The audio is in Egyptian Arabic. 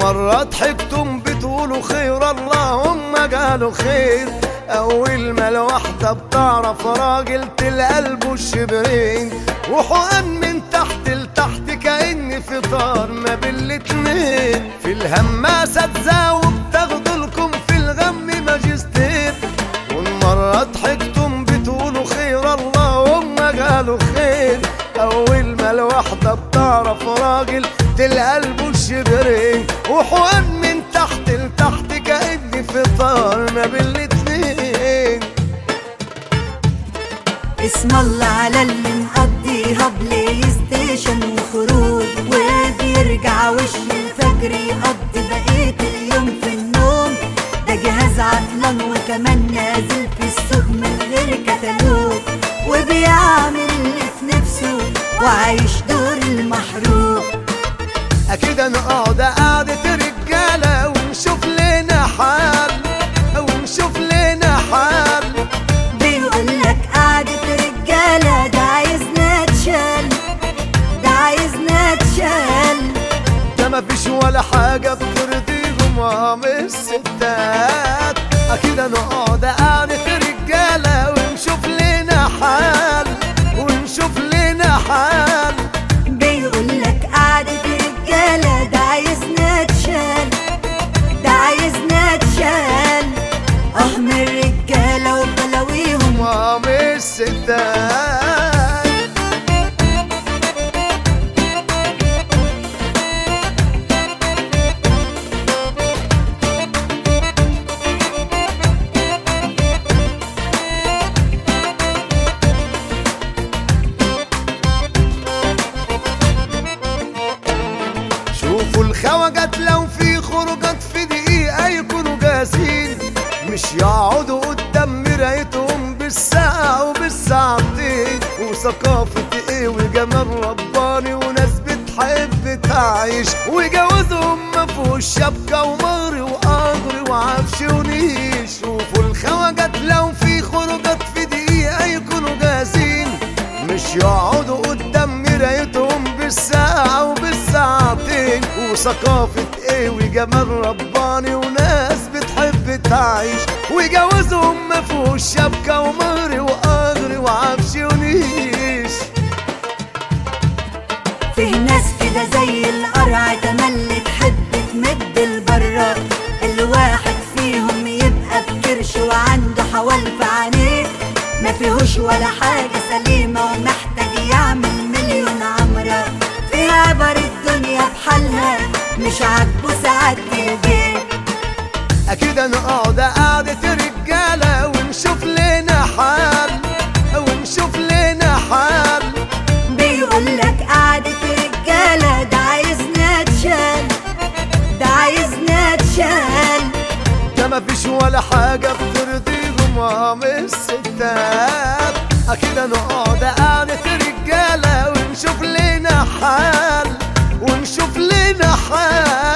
مرة ضحكتم بتقولوا خير اللهم قالوا خير أول ما الواحدة بتعرف راجل تلقلبه الشبرين وحقن من تحت لتحت كأني في طار ما بين الاتنين في الهماسة تزاوب تاخدوا لكم في الغم ماجستير والمرة ضحكتم بتقولوا خير اللهم قالوا خير أول ما الواحدة بتعرف راجل تلقلبه الشبرين وحقن من تحت لتحت كأني في طار ما بين الاتنين اسم الله على اللي مقضيها بلاي ستيشن وخروج وبيرجع وش الفجر يقضي بقية اليوم في النوم ده جهاز عطلان وكمان نازل في السوق من غير كتالوج وبيعمل اللي في نفسه وعايش دور المحروق أكيد نقعد قعدة رجالة ونشوف لنا حال ونشوف لنا حال بيقول لك قعدة رجالة ده عايزنا نتشال ده عايزنا نتشال ده مفيش ولا حاجة بترضيهم عم الستات أكيد نقعد قعدة رجالة ونشوف لنا حال ونشوف لنا حال بيقول لك قعدة رجالة ده عايزنا نتشال ده عايزنا نتشال اه من الرجالة وبلاويهم عم الستات شوفوا الخواجات لو في خروجات في دقيقة يكونوا جاهزين مش يقعدوا قدام مرايتهم بالساعة وبالساعتين وثقافة ايه وجمال رباني وناس بتحب تعيش وجوازهم مفهوش شبكة ومهر وقهر وعفش ونيش شوفوا الخواجات لو في خروجات في دقيقة يكونوا جاهزين مش يقعدوا قدام مرايتهم بالساعة وبالساعتين وثقافة ايه وجمال رباني وناس بتحب تعيش وجوازهم مفهوش شبكة ومهر وقهر وعفش ونيش فيه ناس كده زي القرع تملي تحب تمد البرة الواحد فيهم يبقى بكرش وعنده حوال في عينيه ما فيهوش ولا حاجة سليمة ومحتاج يعمل مليون عمرة فيها بر الدنيا بحالها مش عاجبه ساعات البيت اكيد نقعد قعدة رجالة ونشوف لنا حال ونشوف لنا حال بيقول لك قعدة رجالة ده عايزنا نتشال ده عايزنا نتشال ده مفيش ولا حاجة بترضيهم عم الستات أكيد نقعد قعدة رجالة ونشوف لنا حال ونشوف لنا حال